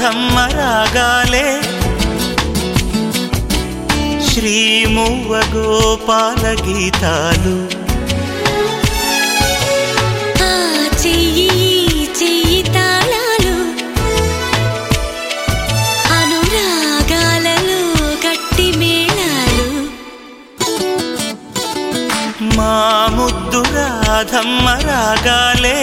రాధమ్మ రాగాలే శ్రీమువ్వ గోపాల గీతాలు ఆ చెయ్యి చెయ్యి తాళాలు అనురాగాలలో గట్టి మేళాలు మా ముద్దు రాధమ్మ రాగాలే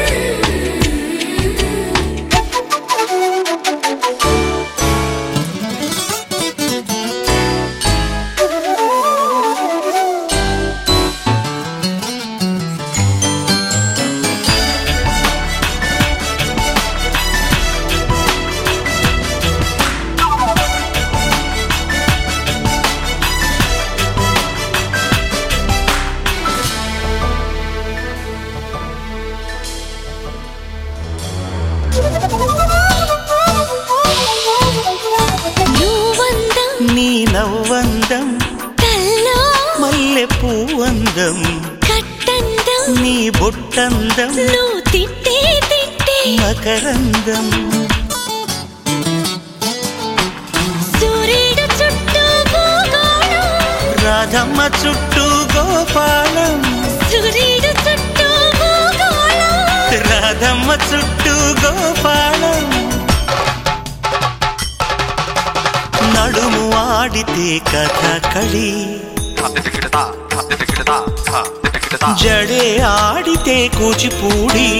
నువ్వందం నీ నవ్వందం కల్లో మల్లె పూవందం కట్టందం నీ బొట్టందం నువ్వు తిట్టే తిట్టే మకరందం సూర్యుడు చుట్టూ భూగోళం రాధమ్మ చుట్టూ గోపాలం సూర్యుడు చుట్టూ భూగోళం రాధమ్మ చుట్టూ గోపాలం నడుము ఆడితే కథ కళి జడే ఆడితే కూచిపూడి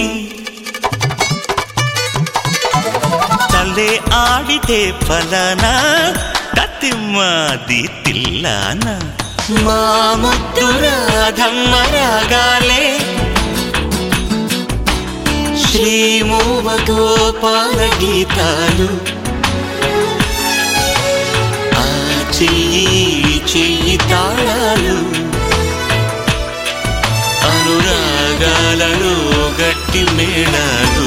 తల్లే ఆడితే ఫలానా కతిమ్మాది తిల్లాన మా ముద్దు రాధమ్మ రాగాలే శ్రీమూవ గోపాల గీతాలు ఆ చెయ్యి చెయ్యి తాళాలు అనురాగాలలో గట్టి మేళాలు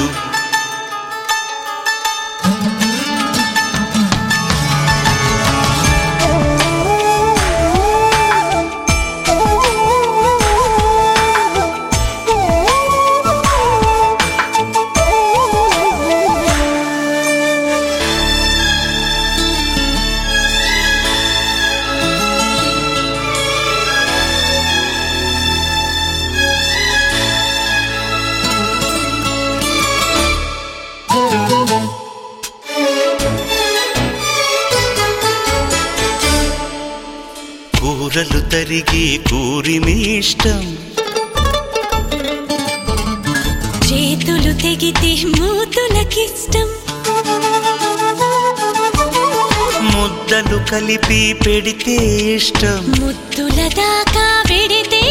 కూరలు తరిగి కూరిమి ఇష్టం చేతులు తెగితే మూతులకిష్టం ముద్దలు కలిపి పెడితే ఇష్టం ముద్దుల దాకా వెడితే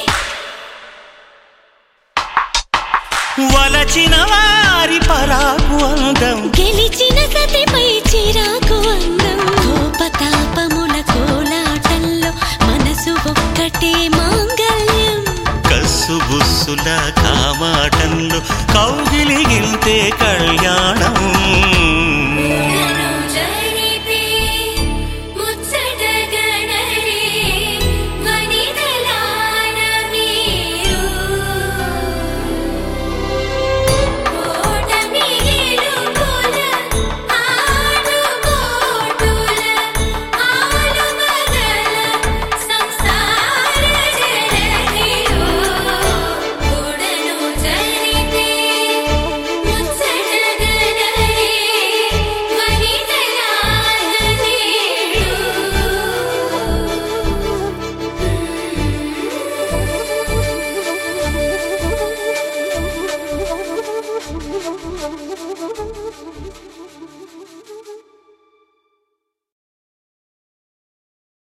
వలచిన వారి పరాకు అందం గెలిచిన సతిపై చిరాకు అందం కోపతాపముల కోలాటంలో మనసు ఒక్కటే మాంగల్యం కస్సు బుస్సుల కామాటంలో కౌగిలిగిల్తే కళ్యాణం